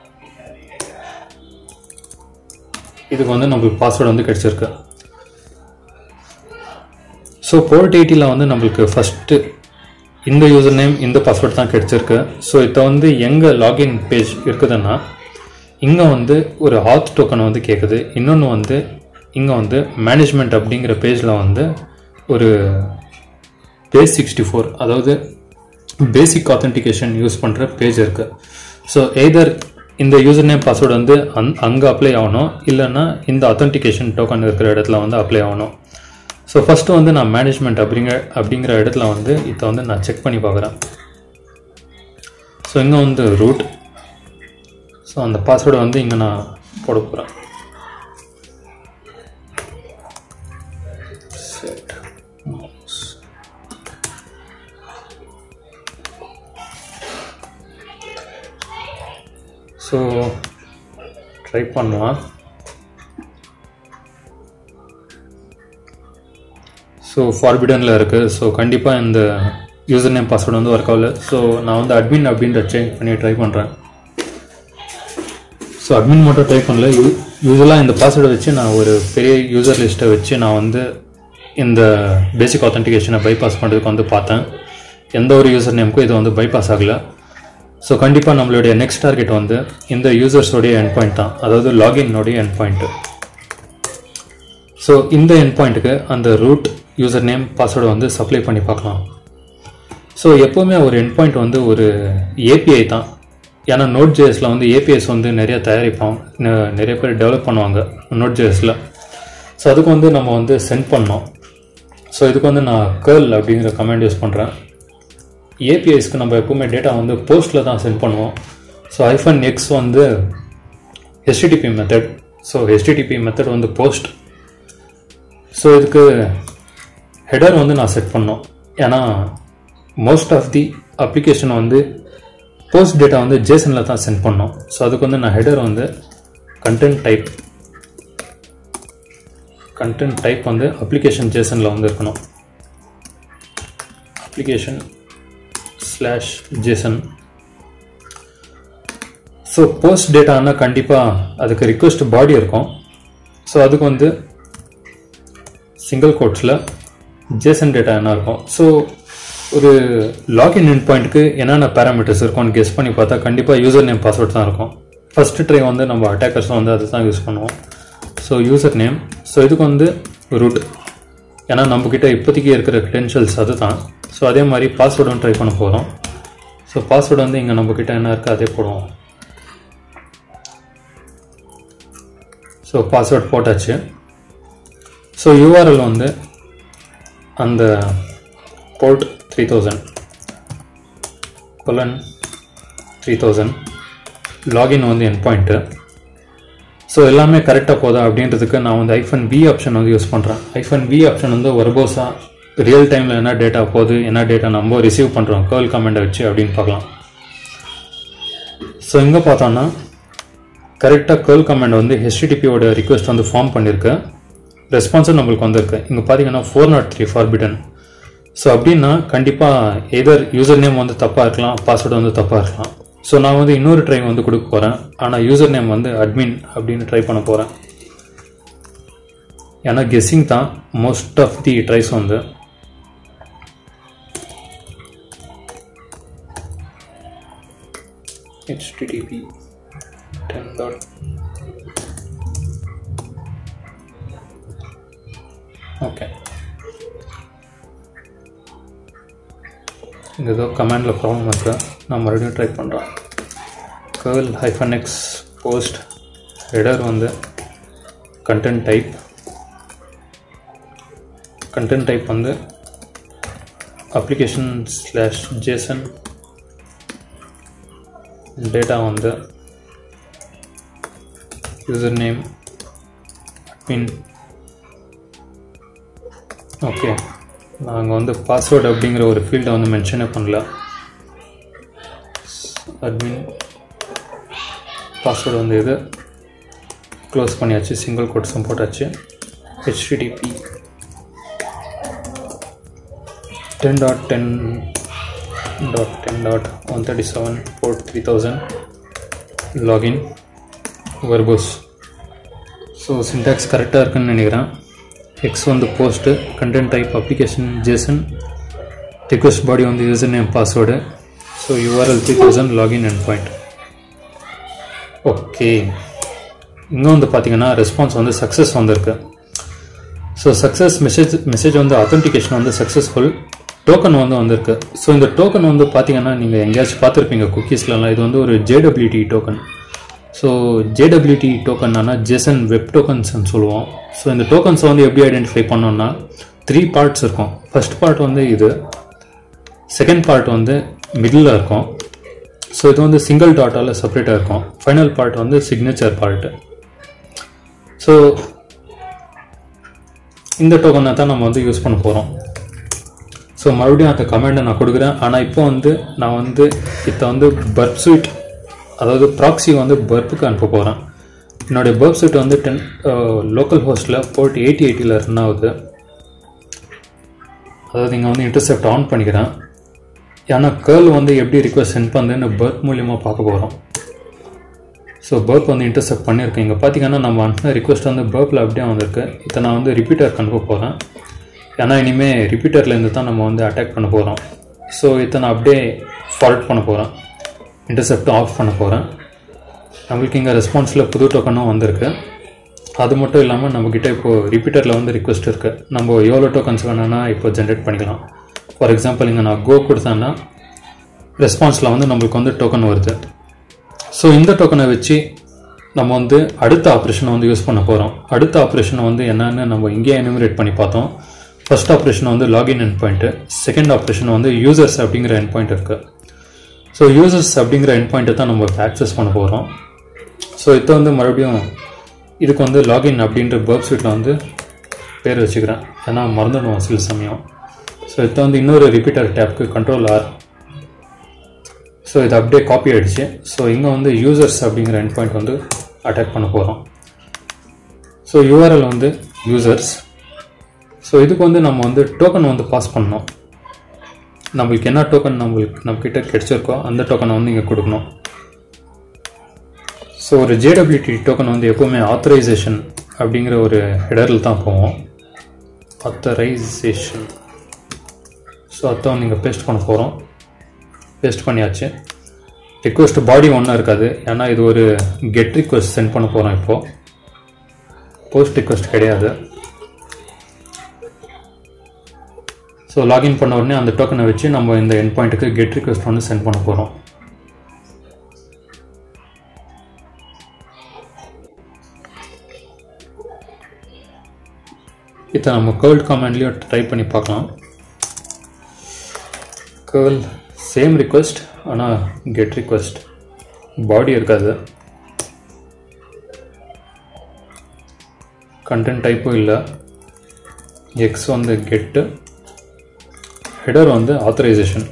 இதுக்கு வந்து நம்மளுக்கு பாஸ்வேர்டு வந்து கிடச்சிருக்கு ஸோ போர்ட் எயிட்டியில் வந்து நம்மளுக்கு ஃபஸ்ட்டு இந்த யூசர் நேம் இந்த பாஸ்வேர்ட் தான் கிடச்சிருக்கு ஸோ இப்போ வந்து எங்கே லாகின் பேஜ் இருக்குதுன்னா இங்கே வந்து ஒரு ஹாத் டோக்கன் வந்து கேட்குது இன்னொன்று வந்து இங்கே வந்து மேனேஜ்மெண்ட் அப்படிங்கிற பேஜில் வந்து ஒரு பேஸ் சிக்ஸ்டி ஃபோர் அதாவது பேசிக் ஆத்தென்டிகேஷன் யூஸ் பண்ணுற பேஜ் இருக்குது ஸோ எய்தர் இந்த யூசர் நேம் பாஸ்வேர்டு வந்து அந் அங்கே அப்ளை ஆகணும் இல்லைன்னா இந்த அத்தன்டிகேஷன் டோக்கன் இருக்கிற இடத்துல வந்து அப்ளை ஆகணும் ஸோ ஃபஸ்ட்டு வந்து நான் மேனேஜ்மெண்ட் அப்படிங்கிற அப்படிங்கிற இடத்துல வந்து இதை வந்து நான் செக் பண்ணி பார்க்குறேன் ஸோ இங்கே வந்து ரூட் ஸோ அந்த பாஸ்வேர்டை வந்து இங்கே நான் போட போகிறேன் ஸோ ட்ரை பண்ணலாம் ஸோ ஃபார்பிடனில் இருக்குது ஸோ கண்டிப்பாக இந்த யூசர் நேம் பாஸ்வேர்டு வந்து ஒர்க் ஆகல ஸோ நான் வந்து அட்மின் அப்படின்ற சேஞ்ச் பண்ணி ட்ரை பண்ணுறேன் ஸோ அட்மின் மட்டும் ட்ரை பண்ணல யூ யூஸ்வலாக இந்த பாஸ்வேர்டை வச்சு நான் ஒரு பெரிய யூசர் லிஸ்ட்டை வச்சு நான் வந்து இந்த பேசிக் ஆத்தென்டிகேஷனை பைபாஸ் பண்ணுறதுக்கு வந்து பார்த்தேன் எந்த ஒரு யூசர் நேமுக்கும் இது வந்து பைபாஸ் ஆகலை ஸோ கண்டிப்பாக நம்மளுடைய நெக்ஸ்ட் டார்கெட் வந்து இந்த யூசர்ஸோடைய என் பாயிண்ட் தான் அதாவது லாகின்னோடைய என் பாயிண்ட்டு ஸோ இந்த என் பாயிண்ட்டுக்கு அந்த ரூட் யூசர் நேம் பாஸ்வேர்டை வந்து சப்ளை பண்ணி பார்க்கலாம் ஸோ எப்போவுமே ஒரு என் பாயிண்ட் வந்து ஒரு ஏபிஐ தான் ஏன்னா நோட் ஜேஎஸில் வந்து ஏபிஎஸ் வந்து நிறைய தயாரிப்போம் ந- நிறைய பேர் டெவலப் பண்ணுவாங்க நோட் ஜேஎஸில் ஸோ அதுக்கு வந்து நம்ம வந்து சென்ட் பண்ணோம் ஸோ இதுக்கு வந்து நான் கேர்ள் அப்படிங்கிற கமெண்ட் யூஸ் பண்ணுறேன் ஏபிஐஸ்க்கு நம்ம எப்பவுமே டேட்டா வந்து போஸ்ட்டில் தான் சென்ட் பண்ணுவோம் ஸோ ஐஃபன் எக்ஸ் வந்து HTTP method so HTTP method வந்து போஸ்ட் ஸோ இதுக்கு ஹெடர் வந்து நான் செட் பண்ணோம் ஏன்னா மோஸ்ட் ஆஃப் தி அப்ளிகேஷன் வந்து போஸ்ட் டேட்டா வந்து ஜேசனில் தான் சென்ட் பண்ணோம் ஸோ அதுக்கு வந்து நான் ஹெடர் வந்து கண்டென்ட் டைப் கண்டென்ட் டைப் வந்து அப்ளிகேஷன் ஜேசனில் வந்து இருக்கணும் application slash JSON so post டேட்டானா கண்டிப்பாக அதுக்கு ரிக்வெஸ்ட் பாடி இருக்கும் ஸோ அதுக்கு வந்து சிங்கிள் கோட்ஸில் ஜேசன் டேட்டா என்ன இருக்கும் ஸோ ஒரு லாகின் இன் பாயிண்ட்டுக்கு என்னென்ன பேராமீட்டர்ஸ் இருக்கும்னு கெஸ் பண்ணி பார்த்தா கண்டிப்பாக யூசர் நேம் பாஸ்வேர்ட் தான் இருக்கும் ஃபஸ்ட்டு ட்ரை வந்து நம்ம அட்டாக்கர்ஸும் வந்து அதை தான் யூஸ் பண்ணுவோம் ஸோ யூசர் நேம் ஸோ இதுக்கு வந்து ரூட் ஏன்னா நம்மக்கிட்ட இப்போதைக்கு இருக்கிற credentials அது தான் ஸோ அதே மாதிரி பாஸ்வேர்டும் ட்ரை பண்ண போகிறோம் ஸோ பாஸ்வேர்டு வந்து இங்கே நம்மக்கிட்ட என்ன இருக்குது அதே போடுவோம் ஸோ பாஸ்வேர்ட் போட்டாச்சு ஸோ யூஆர்எல் வந்து அந்த port three thousand colon three thousand login வந்து என் பாயிண்ட்டு ஸோ எல்லாமே கரெக்டாக போதா அப்படின்றதுக்கு நான் வந்து ஐஃபன் பி ஆப்ஷன் வந்து யூஸ் பண்ணுறேன் ஐஃபன் பி ஆப்ஷன் வந்து ஒர்போஸாக ரியல் டைமில் என்ன டேட்டா போகுது என்ன டேட்டா நம்ம ரிசீவ் பண்ணுறோம் கேர்ள் கமெண்டை வச்சு அப்படின்னு பார்க்கலாம் ஸோ இங்கே பார்த்தோன்னா கரெக்டாக கேர்ள் கமெண்ட் வந்து ஹெச்டிடிபியோட ரிக்வெஸ்ட் வந்து ஃபார்ம் பண்ணியிருக்கு ரெஸ்பான்ஸும் நம்மளுக்கு வந்திருக்கு இங்கே பார்த்தீங்கன்னா four not three forbidden so அப்படின்னா கண்டிப்பாக எதர் யூசர் நேம் வந்து தப்பாக இருக்கலாம் பாஸ்வேர்டு வந்து தப்பாக இருக்கலாம் ஸோ நான் வந்து இன்னொரு ட்ரை வந்து கொடுக்க போகிறேன் ஆனால் யூசர் நேம் வந்து அட்மின் அப்படின்னு ட்ரை பண்ண போகிறேன் ஏன்னா கெஸ்ஸிங் தான் மோஸ்ட் ஆஃப் தி ட்ரைஸ் வந்து http 10 dot ஓகே இங்கே ஏதோ கமாண்டில் ப்ராப்ளம் இருக்கு நான் மறுபடியும் ட்ரை பண்ணுறேன் curl hyphen X post header வந்து கண்டென்ட் டைப் கண்டென்ட் டைப் வந்து அப்ளிகேஷன் ஸ்லாஷ் ஜேசன் டேட்டா வந்து யூசர் நேம் பின் ஓகே நாங்கள் வந்து பாஸ்வேர்டு அப்படிங்கிற ஒரு ஃபீல்டை வந்து மென்ஷனே பண்ணல அட்மின் பாஸ்வேர்டு வந்து இது க்ளோஸ் பண்ணியாச்சு சிங்கிள் கோட்ஸும் போட்டாச்சு HTTP ten dot ten dot ten dot one thirty seven port three thousand login verbose so syntax கரெக்டாக இருக்குன்னு நினைக்கிறேன் எக்ஸ் வந்து post content type application JSON request body வந்து user name password so URL three thousand login endpoint okay இங்கே வந்து பார்த்தீங்கன்னா response வந்து success வந்திருக்கு ஸோ சக்ஸஸ் மெசேஜ் மெசேஜ் வந்து அத்தன்டிகேஷன் வந்து சக்ஸஸ்ஃபுல் டோக்கன் வந்து வந்திருக்கு ஸோ இந்த டோக்கன் வந்து பார்த்தீங்கன்னா நீங்கள் எங்கேயாச்சும் பார்த்துருப்பீங்க குக்கீஸ்லலாம் இது வந்து ஒரு ஜேடபிள்யூடி டோக்கன் ஸோ ஜேடபிள்யூடி டோக்கன்னா ஜேசன் வெப் டோக்கன்ஸ்னு சொல்லுவோம் ஸோ இந்த டோக்கன்ஸை வந்து எப்படி ஐடென்டிஃபை பண்ணோம்னா த்ரீ பார்ட்ஸ் இருக்கும் ஃபர்ஸ்ட் பார்ட் வந்து இது செகண்ட் பார்ட் வந்து மிடில் இருக்கும் ஸோ இது வந்து சிங்கிள் டாட்டால் செப்பரேட்டாக இருக்கும் ஃபைனல் பார்ட் வந்து சிக்னேச்சர் பார்ட்டு ஸோ இந்த டோக்கனை தான் நம்ம வந்து யூஸ் பண்ண போகிறோம் ஸோ மறுபடியும் அந்த கமெண்ட்டை நான் கொடுக்குறேன் ஆனால் இப்போ வந்து நான் வந்து இப்போ வந்து பர்ப் ஸ்வீட் அதாவது ப்ராக்ஸி வந்து பர்ப்புக்கு அனுப்ப போகிறேன் என்னுடைய பர்ப் ஸ்வீட் வந்து டென் லோக்கல் ஹோஸ்ட்டில் போர்ட் எயிட்டி எயிட்டியில் ரன் ஆகுது அதாவது இங்கே வந்து இன்டர்செப்ட் ஆன் பண்ணிக்கிறேன் ஏன்னா கேர்ள் வந்து எப்படி ரிக்வஸ்ட் சென்ட் பண்ணுதுன்னு பர்ப் மூலியமாக பார்க்க போகிறோம் ஸோ பர்ப் வந்து இன்டர்செப்ட் பண்ணியிருக்கேன் இங்கே பார்த்தீங்கன்னா நம்ம அனுப்பின ரிக்வஸ்ட் வந்து பர்ப்பில் அப்படியே வந்திருக்கு இதை நான் வந்து ரிப்பீட்டருக்கு அனுப்ப போகிறேன் ஏன்னா இனிமேல் ரிப்பீட்டர்லேருந்து தான் நம்ம வந்து அட்டாக் பண்ண போகிறோம் ஸோ இதை நான் அப்படியே ஃபால்ட் பண்ண போகிறேன் இன்டர்செப்ட் ஆஃப் பண்ண போகிறேன் நம்மளுக்கு இங்கே ரெஸ்பான்ஸில் புது டோக்கனும் வந்திருக்கு அது மட்டும் இல்லாமல் நம்மக்கிட்ட இப்போது ரிப்பீட்டரில் வந்து ரிக்வெஸ்ட் இருக்குது நம்ம எவ்வளோ டோக்கன்ஸ் வேணும்னா இப்போ ஜென்ரேட் பண்ணிக்கலாம் ஃபார் எக்ஸாம்பிள் இங்கே நான் கோ கொடுத்தேன்னா ரெஸ்பான்ஸில் வந்து நம்மளுக்கு வந்து டோக்கன் வருது ஸோ இந்த டோக்கனை வச்சு நம்ம வந்து அடுத்த ஆப்ரேஷனை வந்து யூஸ் பண்ண போகிறோம் அடுத்த ஆப்ரேஷனை வந்து என்னன்னு நம்ம இங்கேயே எனிமரேட் பண்ணி பார்த்தோம் ஃபர்ஸ்ட் ஆப்ரேஷன் வந்து login endpoint second operation வந்து யூசர்ஸ் அப்படிங்கிற என் பாயிண்ட் இருக்குது ஸோ யூசர்ஸ் அப்படிங்கிற என் பாயிண்ட்டை தான் நம்ம இப்போ ஆக்சஸ் பண்ண போகிறோம் ஸோ இதை வந்து மறுபடியும் இதுக்கு வந்து லாகின் அப்படின்ற பர்ப் ஸ்வீட்டில் வந்து பேர் வச்சுக்கிறேன் ஏன்னா மறந்துடுவோம் சில சமயம் ஸோ இதை வந்து இன்னொரு ரிப்பீட்டர் டேப்க்கு கண்ட்ரோல் ஆர் ஸோ இது அப்படியே காப்பி ஆகிடுச்சு ஸோ இங்கே வந்து யூசர்ஸ் அப்படிங்கிற என் பாயிண்ட் வந்து அட்டாக் பண்ண போகிறோம் ஸோ யூஆர்எல் வந்து யூசர்ஸ் ஸோ இதுக்கு வந்து நம்ம வந்து டோக்கன் வந்து பாஸ் பண்ணணும் நம்மளுக்கு என்ன டோக்கன் நம்மளுக்கு நம்மக்கிட்ட கிடைச்சிருக்கோ அந்த டோக்கனை வந்து இங்கே கொடுக்கணும் ஸோ ஒரு ஜேடபிள்யூடி டோக்கன் வந்து எப்போவுமே ஆத்தரைசேஷன் அப்படிங்கிற ஒரு ஹெடரில் தான் போவோம் ஆத்தரைசேஷன் ஸோ அதான் நீங்கள் பேஸ்ட் பண்ண போகிறோம் பேஸ்ட் பண்ணியாச்சு ரிக்வெஸ்ட் பாடி ஒன்றா இருக்காது ஏன்னா இது ஒரு கெட் ரிக்வெஸ்ட் சென்ட் பண்ண போகிறோம் இப்போது போஸ்ட் ரிக்வெஸ்ட் கிடையாது ஸோ லாகின் பண்ண உடனே அந்த டோக்கனை வச்சு நம்ம இந்த என் பாயிண்ட்டுக்கு கெட் ரிக்வெஸ்ட் வந்து சென்ட் பண்ண போகிறோம் இதை நம்ம கேர்ள் கமாண்ட்லேயும் ட்ரை பண்ணி பார்க்கலாம் கேர்ள் சேம் ரிக்வெஸ்ட் ஆனால் கெட் ரிக்வெஸ்ட் பாடி இருக்காது கண்டென்ட் டைப்பும் இல்லை எக்ஸ் வந்து கெட்டு ஹெடர் வந்து ஆத்தரைசேஷன்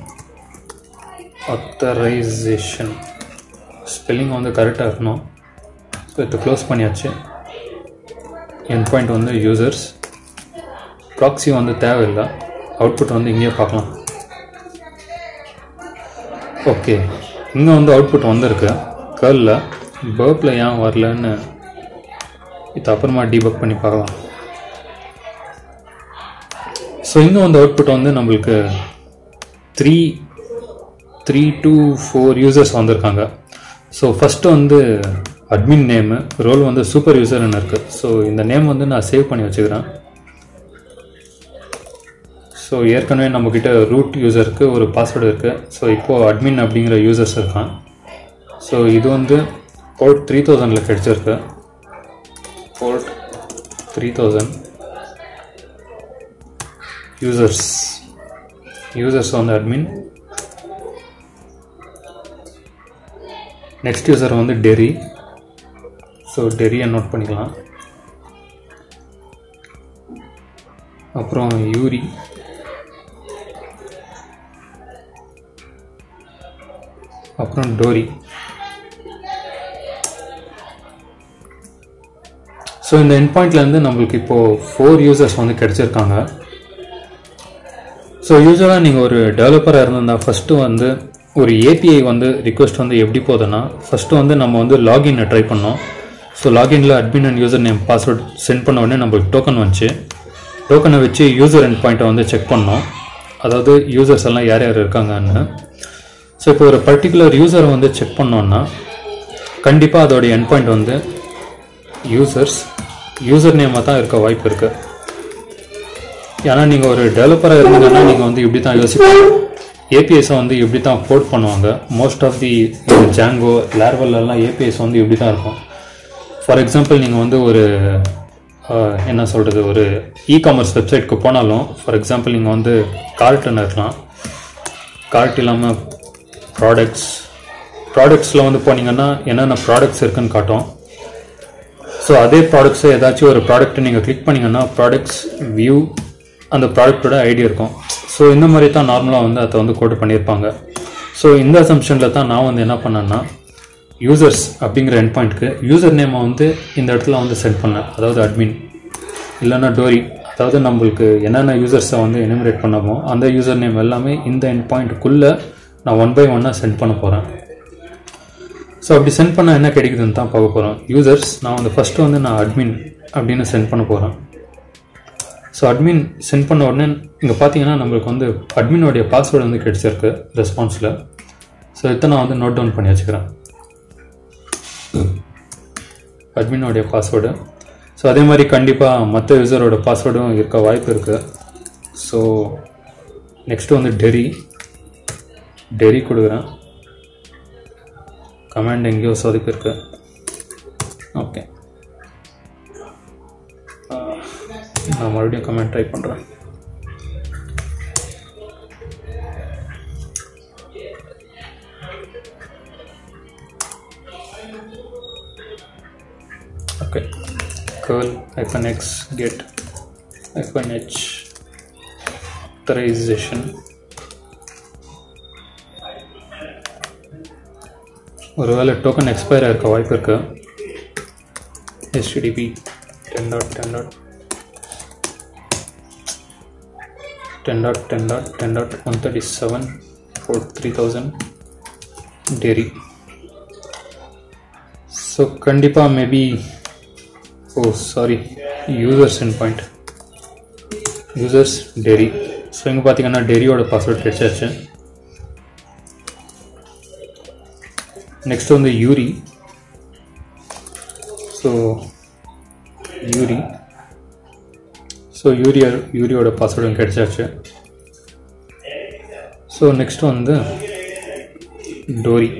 ஆத்தரைசேஷன் ஸ்பெல்லிங் வந்து கரெக்டாக இருக்கணும் ஸோ இதை க்ளோஸ் பண்ணியாச்சு என் பாயிண்ட் வந்து யூசர்ஸ் ப்ராக்ஸி வந்து தேவையில்லை அவுட்புட் வந்து இங்கேயே பார்க்கலாம் ஓகே இங்கே வந்து அவுட்புட் வந்திருக்கு கேர்ளில் பர்ப்பில் ஏன் வரலன்னு இது அப்புறமா டீபக் பண்ணி பார்க்கலாம் ஸோ இங்கே வந்து அவுட்புட் வந்து நம்மளுக்கு three three to four users வந்திருக்காங்க ஸோ ஃபஸ்ட்டு வந்து அட்மின் நேமு ரோல் வந்து சூப்பர் யூசர்னு இருக்குது ஸோ இந்த நேம் வந்து நான் சேவ் பண்ணி வச்சுக்கிறேன் ஸோ ஏற்கனவே நம்மக்கிட்ட ரூட் யூசருக்கு ஒரு பாஸ்வேர்டு இருக்குது ஸோ இப்போது அட்மின் அப்படிங்கிற யூசர்ஸ் இருக்கான் ஸோ இது வந்து போர்ட் த்ரீ தௌசண்டில் கிடச்சிருக்கு port three thousand users users வந்து அட்மின் நெக்ஸ்ட் யூசர் வந்து டெரி ஸோ டெரியை நோட் பண்ணிக்கலாம் அப்புறம் யூரி அப்புறம் டோரி ஸோ இந்த என் பாயிண்ட்லேருந்து நம்மளுக்கு இப்போது ஃபோர் யூசர்ஸ் வந்து கிடச்சிருக்காங்க ஸோ யூஸ்வலாக நீங்கள் ஒரு டெவலப்பராக இருந்திருந்தால் ஃபஸ்ட்டு வந்து ஒரு ஏபிஐ வந்து ரிக்வெஸ்ட் வந்து எப்படி போகுதுன்னா ஃபஸ்ட்டு வந்து நம்ம வந்து லாகின்னை ட்ரை பண்ணோம் ஸோ லாகின்ல admin and user name password send பண்ண உடனே நம்மளுக்கு டோக்கன் வந்துச்சு டோக்கனை வச்சு யூசர் எண்ட் பாயிண்ட்டை வந்து செக் பண்ணோம் அதாவது யூசர்ஸ் எல்லாம் யார் யார் இருக்காங்கன்னு ஸோ இப்போ ஒரு பர்டிகுலர் யூசரை வந்து செக் பண்ணோன்னா கண்டிப்பாக அதோடைய எண்ட் பாயிண்ட் வந்து யூசர்ஸ் யூசர் நேமாக தான் இருக்க வாய்ப்பு இருக்குது ஏன்னா நீங்கள் ஒரு டெவலப்பராக இருந்தீங்கன்னா நீங்கள் வந்து இப்படி தான் யோசிப்பீங்க ஏபிஎஸை வந்து இப்படி தான் போர்ட் பண்ணுவாங்க மோஸ்ட் ஆஃப் தி ஜாங்கோ லேர்வல்லாம் ஏபிஎஸ் வந்து இப்படி தான் இருக்கும் ஃபார் எக்ஸாம்பிள் நீங்கள் வந்து ஒரு ஆஹ், என்ன சொல்கிறது ஒரு இ காமர்ஸ் வெப்சைட்க்கு போனாலும் ஃபார் எக்ஸாம்பிள் நீங்கள் வந்து கார்ட்டுன்னு இருக்கலாம் கார்ட் இல்லாமல் ப்ராடக்ட்ஸ் ப்ராடக்ட்ஸில் வந்து போனீங்கன்னா என்னென்ன ப்ராடக்ட்ஸ் இருக்குன்னு காட்டும் ஸோ அதே ப்ராடக்ட்ஸை ஏதாச்சும் ஒரு ப்ராடக்ட் நீங்கள் கிளிக் பண்ணீங்கன்னா ப்ராடக்ட்ஸ் வியூ அந்த ப்ராடக்ட்டோட ஐடி இருக்கும் ஸோ இந்த மாதிரி தான் நார்மலாக வந்து அதை வந்து கோட் பண்ணியிருப்பாங்க ஸோ இந்த அசம்ஷனில் தான் நான் வந்து என்ன பண்ணேன்னா யூசர்ஸ் அப்படிங்கிற எண்ட் பாயிண்ட்க்கு யூசர் நேமை வந்து இந்த இடத்துல வந்து செட் பண்ணேன் அதாவது அட்மின் இல்லைன்னா டோரி அதாவது நம்மளுக்கு என்னென்ன யூசர்ஸை வந்து எனிமரேட் பண்ணமோ அந்த யூசர் நேம் எல்லாமே இந்த எண்ட் பாயிண்ட்டுக்குள்ளே நான் ஒன் பை ஒன்னாக சென்ட் பண்ண போகிறேன் ஸோ அப்படி சென்ட் பண்ணால் என்ன கிடைக்குதுன்னு தான் பார்க்க போகிறோம் யூசர்ஸ் நான் வந்து ஃபஸ்ட்டு வந்து நான் அட்மின் அப்படின்னு சென்ட் பண்ண போகிறேன் ஸோ அட்மின் சென்ட் பண்ண உடனே இங்கே பார்த்தீங்கன்னா நம்மளுக்கு வந்து அட்மினோடைய பாஸ்வேர்டு வந்து கிடைச்சிருக்கு ரெஸ்பான்ஸில் ஸோ இதை நான் வந்து நோட் டவுன் பண்ணி வச்சுக்கிறேன் அட்மினோடைய பாஸ்வேர்டு ஸோ அதே மாதிரி கண்டிப்பாக மற்ற யூசரோட பாஸ்வேர்டும் இருக்க வாய்ப்பு இருக்குது ஸோ நெக்ஸ்ட்டு வந்து டெரி டெரி கொடுக்குறேன் கமாண்ட் எங்கேயோ சொதுப்பு இருக்கு ஓகே நான் மறுபடியும் கமெண்ட் ட்ரை பண்ணுறேன் okay curl hyphen x get hyphen h authorization ஒருவேளை டோக்கன் எக்ஸ்பயர் ஆயிருக்க வாய்ப்பு இருக்கு http ten dot ten dot ten dot ten dot ten dot one thirty seven four three thousand Terry so கண்டிப்பாக maybe oh sorry users end point users Terry so இங்கே பார்த்தீங்கன்னா டெரியோட password கிடைச்சாச்சு next வந்து Uri so Yuri so யூரியா யூரியோட பாஸ்வேர்டும் கிடைச்சாச்சு ஸோ நெக்ஸ்ட் வந்து டோரி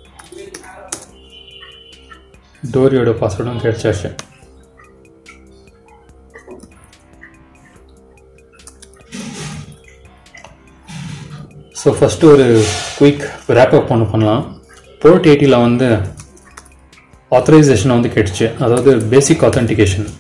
டோரியோட பாஸ்வேர்டும் கிடைச்சாச்சு ஸோ ஃபஸ்ட்டு ஒரு குயிக் ரேப்அப் ஒன்று பண்ணலாம் போர்ட் எயிட்டியில் வந்து ஆத்தரைசேஷன் வந்து கிடைச்சு அதாவது பேசிக் ஆத்தென்டிகேஷன்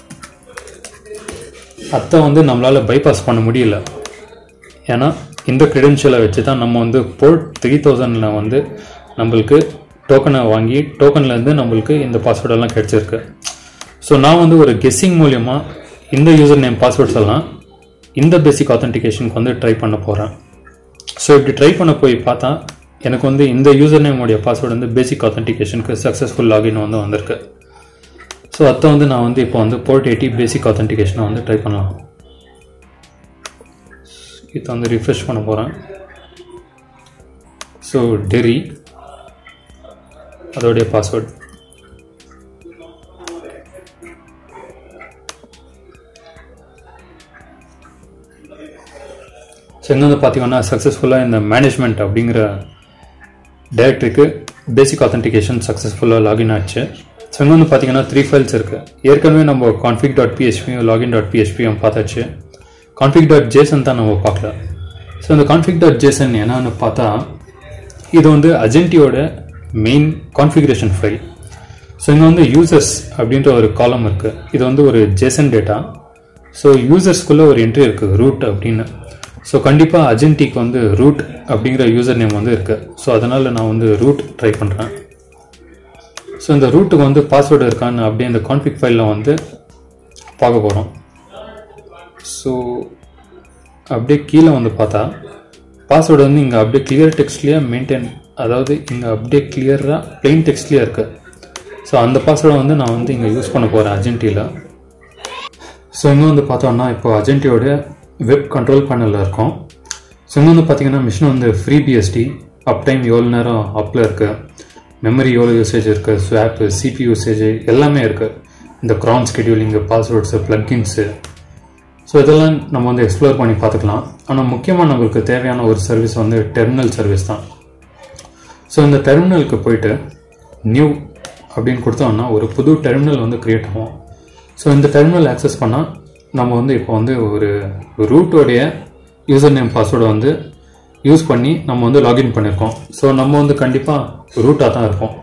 அதை வந்து நம்மளால் பைபாஸ் பண்ண முடியல ஏன்னா இந்த க்ரெடென்ஷியலை வச்சு தான் நம்ம வந்து போர்ட் த்ரீ தௌசண்டில் வந்து நம்மளுக்கு டோக்கனை வாங்கி டோக்கன்லேருந்து நம்மளுக்கு இந்த பாஸ்வேர்டெல்லாம் கிடைச்சிருக்கு ஸோ நான் வந்து ஒரு கெஸ்ஸிங் மூலியமாக இந்த யூசர் நேம் பாஸ்வேர்ட்ஸ் எல்லாம் இந்த பேசிக் ஆத்தென்டிகேஷனுக்கு வந்து ட்ரை பண்ண போகிறேன் ஸோ இப்படி ட்ரை பண்ண போய் பார்த்தா எனக்கு வந்து இந்த யூசர் நேமோடைய பாஸ்வேர்டு வந்து பேசிக் ஆத்தென்டிகேஷனுக்கு சக்ஸஸ்ஃபுல் லாகின் வந்து வந்திருக்கு ஸோ அதை வந்து நான் வந்து இப்போ வந்து போர்ட் எயிட்டி பேசிக் ஆத்தென்டிகேஷனை வந்து ட்ரை பண்ணலாம் இதை வந்து ரிஃப்ரெஷ் பண்ண போகிறேன் ஸோ டெரி அதோடைய பாஸ்வேர்ட் ஸோ இங்கே வந்து பார்த்தீங்கன்னா சக்ஸஸ்ஃபுல்லாக இந்த மேனேஜ்மெண்ட் அப்படிங்கிற டைரக்டரிக்கு பேசிக் ஆத்தென்டிகேஷன் சக்ஸஸ்ஃபுல்லாக லாகின் ஆச்சு ஸோ இங்கே வந்து பார்த்தீங்கன்னா த்ரீ ஃபைல்ஸ் இருக்குது ஏற்கனவே நம்ம கான்ஃபிக் டாட் பிஹெச்பியும் லாகின் டாட் பிஹெச்பியும் பார்த்தாச்சு கான்ஃபிக் டாட் ஜேசன் தான் நம்ம பார்க்கல ஸோ இந்த கான்ஃபிக் டாட் ஜேசன் என்னன்னு பார்த்தா இது வந்து அஜென்டியோட மெயின் கான்ஃபிகரேஷன் ஃபைல் ஸோ இங்கே வந்து யூசர்ஸ் அப்படின்ற ஒரு காலம் இருக்குது இது வந்து ஒரு ஜேசன் டேட்டா ஸோ யூசர்ஸ்குள்ளே ஒரு என்ட்ரி இருக்குது ரூட் அப்படின்னு ஸோ கண்டிப்பாக அஜென்டிக்கு வந்து ரூட் அப்படிங்கிற யூசர் நேம் வந்து இருக்குது ஸோ அதனால் நான் வந்து ரூட் ட்ரை பண்ணுறேன் ஸோ இந்த ரூட்டுக்கு வந்து பாஸ்வேர்டு இருக்கான்னு அப்படியே இந்த கான்ஃபிக் ஃபைலில் வந்து பார்க்க போகிறோம் ஸோ அப்படியே கீழே வந்து பார்த்தா பாஸ்வேர்டு வந்து இங்கே அப்படியே கிளியர் டெக்ஸ்ட்லேயே மெயின்டைன் அதாவது இங்கே அப்படியே கிளியராக பிளெயின் டெக்ஸ்ட்லேயே இருக்குது ஸோ அந்த பாஸ்வேர்டை வந்து நான் வந்து இங்கே யூஸ் பண்ண போகிறேன் அஜென்டியில் ஸோ இங்கே வந்து பார்த்தோம்னா இப்போ அஜென்டியோட வெப் கண்ட்ரோல் பேனலில் இருக்கும் ஸோ இங்கே வந்து பார்த்தீங்கன்னா மிஷின் வந்து ஃப்ரீ பிஎஸ்டி அப் டைம் எவ்வளோ நேரம் அப்பில் இருக்குது மெமரி எவ்வளோ யூசேஜ் இருக்குது ஸ்வாப்பு சிபி யூசேஜ் எல்லாமே இருக்குது இந்த க்ரான் ஸ்கெடியூலிங்கு பாஸ்வேர்ட்ஸு ப்ளக்கின்ஸு ஸோ இதெல்லாம் நம்ம வந்து எக்ஸ்ப்ளோர் பண்ணி பார்த்துக்கலாம் ஆனால் முக்கியமாக நம்மளுக்கு தேவையான ஒரு சர்வீஸ் வந்து டெர்மினல் சர்வீஸ் தான் ஸோ இந்த டெர்மினலுக்கு போயிட்டு நியூ அப்படின்னு கொடுத்தோம்னா ஒரு புது டெர்மினல் வந்து க்ரியேட் ஆகும் ஸோ இந்த டெர்மினல் ஆக்சஸ் பண்ணால் நம்ம வந்து இப்போ வந்து ஒரு ரூட்டோடைய யூசர் நேம் பாஸ்வேர்டை வந்து யூஸ் பண்ணி நம்ம வந்து லாகின் பண்ணியிருக்கோம் ஸோ நம்ம வந்து கண்டிப்பாக ரூட்டாக தான் இருப்போம்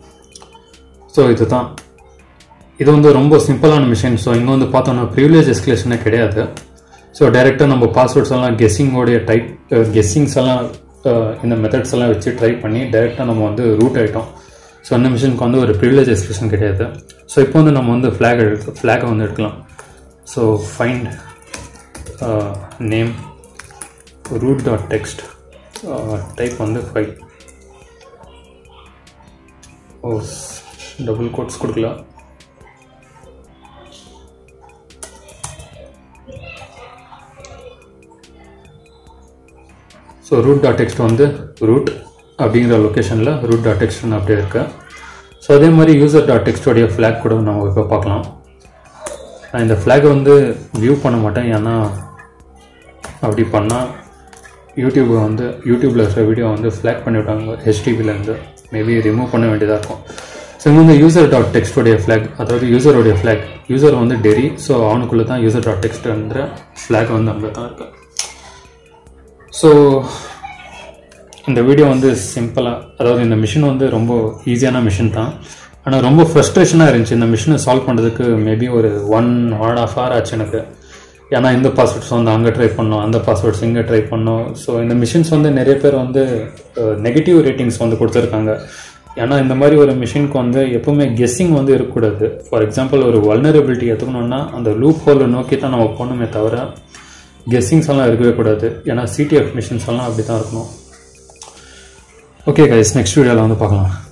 ஸோ இது தான் இது வந்து ரொம்ப சிம்பிளான மிஷின் ஸோ இங்கே வந்து பார்த்தோம்னா ப்ரிவிலேஜ் எஸ்கலேஷனே கிடையாது ஸோ டைரெக்டாக நம்ம பாஸ்வேர்ட்ஸ் எல்லாம் கெஸ்ஸிங்கோடைய டைப் கெஸ்ஸிங்ஸ் எல்லாம் இந்த மெத்தட்ஸ் எல்லாம் வச்சு ட்ரை பண்ணி டைரெக்டாக நம்ம வந்து ரூட் ஆகிட்டோம் ஸோ அந்த மிஷினுக்கு வந்து ஒரு ப்ரிவிலேஜ் எஸ்கலேஷன் கிடையாது ஸோ இப்போ வந்து நம்ம வந்து ஃப்ளாக் எடுத்து ஃப்ளாகை வந்து எடுக்கலாம் so find name root dot text type வந்து ஃபைல் ஓ டபுள் கோட்ஸ் கொடுக்கல ஸோ ரூட் டாட் டெக்ஸ்ட் வந்து ரூட் அப்படிங்கிற லொக்கேஷனில் ரூட் டாட் டெக்ஸ்ட்னு அப்படியே இருக்கு ஸோ அதே மாதிரி யூசர் டாட் டெக்ஸ்டோடைய ஃப்ளாக் கூட நம்ம இப்போ பார்க்கலாம் நான் இந்த ஃப்ளாகை வந்து வியூ பண்ண மாட்டேன் ஏன்னா அப்படி பண்ணால் யூடியூப் வந்து யூடியூப்பில் இருக்கிற வீடியோ வந்து ஃப்ளாக் பண்ணிவிட்டாங்க ஹெச்டிபிலேருந்து மேபி ரிமூவ் பண்ண வேண்டியதாக இருக்கும் ஸோ இங்கே வந்து யூசர் டாட் டெக்ஸ்டோடைய ஃப்ளாக் அதாவது யூசருடைய ஃப்ளாக் யூசர் வந்து டெரி ஸோ அவனுக்குள்ளே தான் யூசர் டாட் டெக்ஸ்ட்ன்ற ஃப்ளாக் வந்து அங்கே தான் இருக்கு ஸோ இந்த வீடியோ வந்து சிம்பிளாக அதாவது இந்த மிஷின் வந்து ரொம்ப ஈஸியான மிஷின் தான் ஆனால் ரொம்ப ஃப்ரஸ்ட்ரேஷனாக இருந்துச்சு இந்த மிஷினை சால்வ் பண்ணுறதுக்கு மேபி ஒரு one one and half hour ஆச்சு எனக்கு ஏன்னா இந்த பாஸ்வேர்ட்ஸ் வந்து அங்கே ட்ரை பண்ணோம் அந்த பாஸ்வேர்ட்ஸ் இங்கே ட்ரை பண்ணோம் ஸோ இந்த மிஷின்ஸ் வந்து நிறைய பேர் வந்து நெகட்டிவ் ரேட்டிங்ஸ் வந்து கொடுத்துருக்காங்க ஏன்னா இந்த மாதிரி ஒரு மிஷினுக்கு வந்து எப்பவுமே கெஸ்ஸிங் வந்து இருக்கக்கூடாது ஃபார் எக்ஸாம்பிள் ஒரு வல்னரபிலிட்டி எடுத்துக்கணும்னா அந்த லூப் ஹோலை நோக்கி தான் நம்ம போகணுமே தவிர கெஸ்ஸிங்ஸ் எல்லாம் இருக்கவே கூடாது ஏன்னா சிடிஎஃப் மிஷின்ஸ் எல்லாம் அப்படி தான் இருக்கணும் ஓகே கைஸ் நெக்ஸ்ட் வீடியோவில் வந்து பார்க்கலாம்